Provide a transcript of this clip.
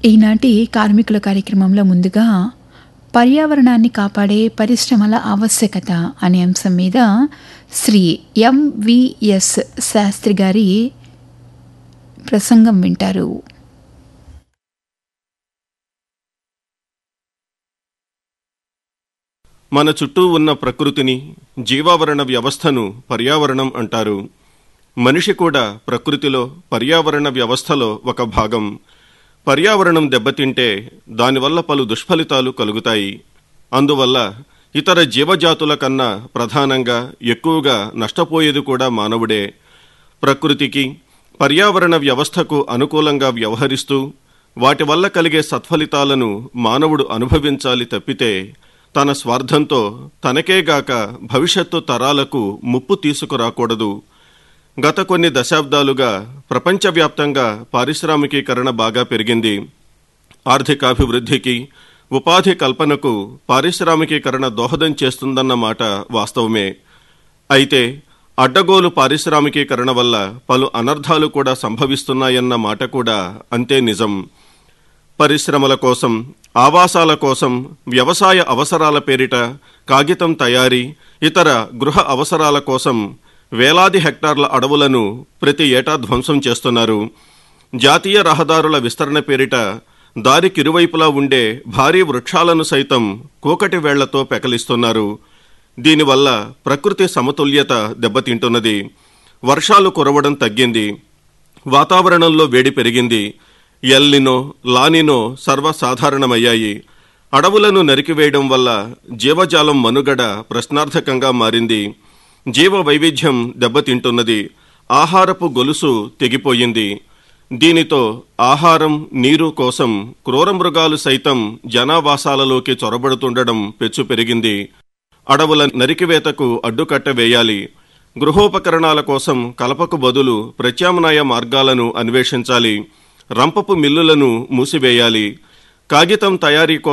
ఈనాటి కార్మికుల కార్యక్రమంలో ముందుగా పర్యావరణాన్ని కాపాడే పరిశ్రమల ఆవశ్యకత అనే అంశం మీద శ్రీ ఎంవిఎస్ శాస్త్రి గారి ప్రసంగం వింటారు మన చుట్టూ ఉన్న ప్రకృతిని జీవావరణ వ్యవస్థను పర్యావరణం అంటారు మనిషి కూడా ప్రకృతిలో పర్యావరణ వ్యవస్థలో ఒక భాగం పర్యావరణం దెబ్బతింటే దానివల్ల పలు దుష్ఫలితాలు కలుగుతాయి అందువల్ల ఇతర జీవజాతుల కన్నా ప్రధానంగా ఎక్కువగా నష్టపోయేది కూడా మానవుడే ప్రకృతికి పర్యావరణ వ్యవస్థకు అనుకూలంగా వ్యవహరిస్తూ వాటి వల్ల కలిగే సత్ఫలితాలను మానవుడు అనుభవించాలి తప్పితే తన స్వార్థంతో తనకేగాక భవిష్యత్తు తరాలకు ముప్పు తీసుకురాకూడదు గత కొన్ని దశాబ్దాలుగా ప్రపంచవ్యాప్తంగా పారిశ్రామికీకరణ బాగా పెరిగింది ఆర్థికాభివృద్ధికి ఉపాధి కల్పనకు పారిశ్రామికీకరణ దోహదం చేస్తుందన్న మాట వాస్తవమే అయితే అడ్డగోలు పారిశ్రామికీకరణ వల్ల పలు అనర్థాలు కూడా సంభవిస్తున్నాయన్న మాట కూడా అంతే నిజం పరిశ్రమల కోసం ఆవాసాల కోసం వ్యవసాయ అవసరాల పేరిట కాగితం తయారీ ఇతర గృహ అవసరాల కోసం వేలాది హెక్టార్ల అడవులను ప్రతి ఏటా ధ్వంసం చేస్తున్నారు జాతీయ రహదారుల విస్తరణ పేరిట దారికిరువైపులా ఉండే భారీ వృక్షాలను సైతం కూకటి వేళ్లతో పెకలిస్తున్నారు దీనివల్ల ప్రకృతి సమతుల్యత దెబ్బతింటున్నది వర్షాలు కురవడం తగ్గింది వాతావరణంలో వేడి పెరిగింది ఎల్నినో లానినో సర్వసాధారణమయ్యాయి అడవులను నరికివేయడం వల్ల జీవజాలం మనుగడ ప్రశ్నార్థకంగా మారింది జీవ వైవిధ్యం దెబ్బతింటున్నది ఆహారపు గొలుసు తెగిపోయింది దీనితో ఆహారం నీరు కోసం క్రూరమృగాలు సైతం జనావాసాలలోకి చొరబడుతుండడం పెచ్చు పెరిగింది అడవుల నరికివేతకు అడ్డుకట్ట వేయాలి గృహోపకరణాల కోసం కలపకు బదులు ప్రత్యామ్నాయ మార్గాలను అన్వేషించాలి రంపపు మిల్లులను మూసివేయాలి కాగితం తయారీ కోసం